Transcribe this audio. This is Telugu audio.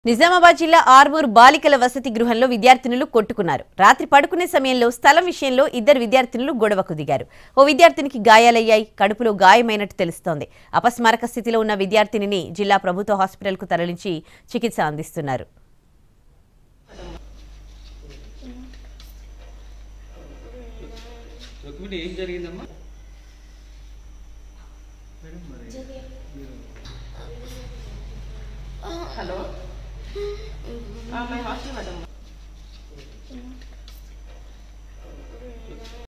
నిజామాబాద్ జిల్లా ఆర్మూర్ బాలికల వసతి గృహంలో విద్యార్థినులు కొట్టుకున్నారు రాత్రి పడుకునే సమయంలో స్థలం విషయంలో ఇద్దరు విద్యార్థినులు గొడవకు దిగారు ఓ విద్యార్థినికి గాయాలయ్యాయి కడుపులో గాయమైనట్టు తెలుస్తోంది అపస్మారక స్థితిలో ఉన్న విద్యార్థినిని జిల్లా ప్రభుత్వ హాస్పిటల్కు తరలించి చికిత్స అందిస్తున్నారు రుక్మిణి ఏం జరిగిందమ్మా हेलो हाँ मैं हॉस्टल मैडम